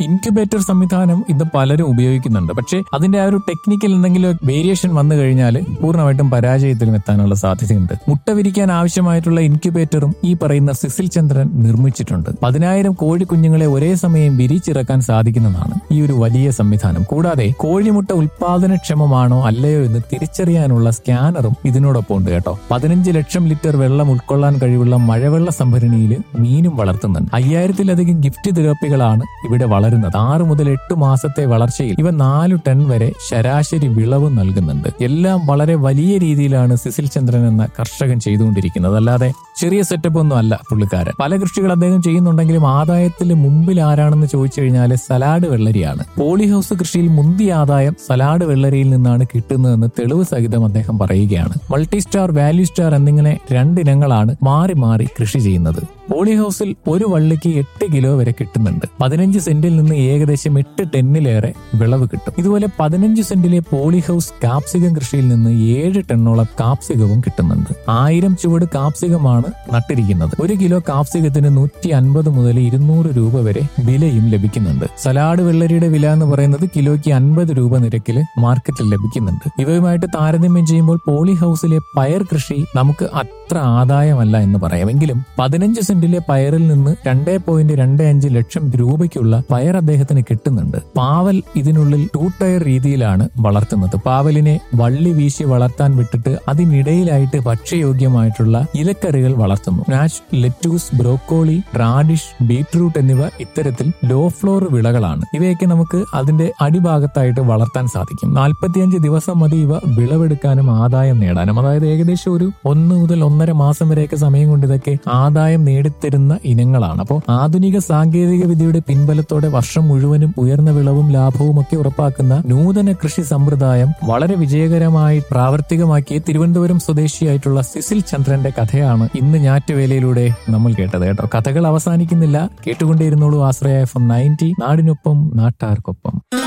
incubator സംവിധാനം ഇത് പലരും ഉപയോഗിക്കുന്നുണ്ട് പക്ഷേ അതിന്റെ ആ ഒരു ടെക്നിക്കൽ എന്തെങ്കിലും വേരിയേഷൻ വന്നു കഴിഞ്ഞാൽ പൂർണ്ണമായിട്ടും പരാജയത്തിലും എത്താനുള്ള സാധ്യതയുണ്ട് മുട്ട വിരിക്കാൻ ആവശ്യമായിട്ടുള്ള ഇൻക്യുബേറ്ററും ഈ പറയുന്ന സിസിൽ ചന്ദ്രൻ നിർമ്മിച്ചിട്ടുണ്ട് പതിനായിരം കോഴി ഒരേ സമയം വിരിച്ചിറക്കാൻ സാധിക്കുന്നതാണ് ഈ ഒരു വലിയ സംവിധാനം കൂടാതെ കോഴിമുട്ട ഉൽപാദനക്ഷമമാണോ അല്ലയോ എന്ന് തിരിച്ചറിയാനുള്ള സ്കാനറും ഇതിനോടൊപ്പം ഉണ്ട് കേട്ടോ പതിനഞ്ച് ലക്ഷം ലിറ്റർ വെള്ളം ഉൾക്കൊള്ളാൻ കഴിവുള്ള മഴവെള്ള സംഭരണിയിൽ മീനും വളർത്തുന്നുണ്ട് അയ്യായിരത്തിലധികം ഗിഫ്റ്റ് തിരപ്പികളാണ് ഇവിടെ വളരുന്നത് ആറ് മുതൽ എട്ട് മാസത്തെ വളർച്ചയിൽ ഇവ നാലു ടൺ വരെ ശരാശരി വിളവ് നൽകുന്നുണ്ട് എല്ലാം വളരെ വലിയ രീതിയിലാണ് സിസിൽ ചന്ദ്രൻ എന്ന കർഷകൻ ചെയ്തുകൊണ്ടിരിക്കുന്നത് അല്ലാതെ ചെറിയ സെറ്റപ്പ് ഒന്നും അല്ല പുള്ളിക്കാരൻ പല കൃഷികൾ അദ്ദേഹം ചെയ്യുന്നുണ്ടെങ്കിലും ആദായത്തിൽ മുമ്പിൽ ആരാണെന്ന് ചോദിച്ചു കഴിഞ്ഞാൽ സലാഡ് വെള്ളരിയാണ് പോളി ഹൗസ് കൃഷിയിൽ മുന്തിയ ആദായം സലാഡ് വെള്ളരിയിൽ നിന്നാണ് കിട്ടുന്നതെന്ന് തെളിവ് സഹിതം അദ്ദേഹം പറയുകയാണ് മൾട്ടി സ്റ്റാർ വാല്യൂ സ്റ്റാർ എന്നിങ്ങനെ രണ്ടിനങ്ങളാണ് മാറി മാറി കൃഷി ചെയ്യുന്നത് പോളി ഹൗസിൽ ഒരു വള്ളിക്ക് എട്ട് കിലോ വരെ കിട്ടുന്നുണ്ട് പതിനഞ്ച് സെന്റിൽ നിന്ന് ഏകദേശം എട്ട് ടെന്നിലേറെ വിളവ് കിട്ടും ഇതുപോലെ പതിനഞ്ച് സെന്റിലെ പോളി ഹൗസ് കാപ്സികം കൃഷിയിൽ നിന്ന് ഏഴ് ടണ്ണോളം കാപ്സികവും കിട്ടുന്നുണ്ട് ആയിരം ചുവട് കാപ്സികമാണ് നട്ടിരിക്കുന്നത് ഒരു കിലോ കാപ്സികത്തിന് നൂറ്റി അൻപത് മുതൽ ഇരുന്നൂറ് രൂപ വരെ വിലയും ലഭിക്കുന്നുണ്ട് സലാഡ് വെള്ളരിയുടെ വില എന്ന് പറയുന്നത് കിലോയ്ക്ക് അൻപത് രൂപ നിരക്കിൽ മാർക്കറ്റിൽ ലഭിക്കുന്നുണ്ട് ഇവയുമായിട്ട് താരതമ്യം ചെയ്യുമ്പോൾ പോളി ഹൗസിലെ പയർ കൃഷി നമുക്ക് അത്ര ആദായമല്ല എന്ന് പറയാം എങ്കിലും പതിനഞ്ച് സെന്റിലെ പയറിൽ നിന്ന് രണ്ടേ പോയിന്റ് രണ്ട് അഞ്ച് ലക്ഷം രൂപയ്ക്കുള്ള പയർ അദ്ദേഹത്തിന് കിട്ടുന്നുണ്ട് പാവൽ ഇതിനുള്ളിൽ ടൂ ടയർ രീതിയിലാണ് വളർത്തുന്നത് പാവലിനെ വള്ളി വീശി വളർത്താൻ വിട്ടിട്ട് അതിനിടയിലായിട്ട് ഭക്ഷ്യയോഗ്യമായിട്ടുള്ള ഇലക്കറികൾ വളർത്തുന്നു നാച്ച് ലെറ്റൂസ് ബ്രോക്കോളി റാഡിഷ് ബീട്രൂട്ട് എന്നിവ ഇത്തരത്തിൽ ലോ ഫ്ലോർ വിളകളാണ് ഇവയൊക്കെ നമുക്ക് അതിന്റെ അടിഭാഗത്തായിട്ട് വളർത്താൻ സാധിക്കും നാൽപ്പത്തിയഞ്ച് ദിവസം മതി ഇവ വിളവെടുക്കാനും ആദായം നേടാനും അതായത് ഏകദേശം ഒരു ഒന്ന് മുതൽ ഒന്നര മാസം വരെയൊക്കെ സമയം കൊണ്ട് ഇതൊക്കെ ആദായം നേടിത്തരുന്ന ഇനങ്ങളാണ് അപ്പോൾ ആധുനിക സാങ്കേതിക വിദ്യയുടെ പിൻബലത്തോടെ വർഷം മുഴുവനും ഉയർന്ന വിളവും ലാഭവും ഒക്കെ ഉറപ്പാക്കുന്ന നൂതന കൃഷി സമ്പ്രദായം വളരെ വിജയകരമായി പ്രാവർത്തികമാക്കിയ തിരുവനന്തപുരം സ്വദേശിയായിട്ടുള്ള സിസിൽ ചന്ദ്രന്റെ കഥയാണ് ഇന്ന് ഞാറ്റുവേലയിലൂടെ നമ്മൾ കേട്ടത് കേട്ടോ കഥകൾ അവസാനിക്കുന്നില്ല കേട്ടുകൊണ്ടേയിരുന്നോളൂ ആശ്രയ എഫ് എം നയൻറ്റി നാടിനൊപ്പം നാട്ടാർക്കൊപ്പം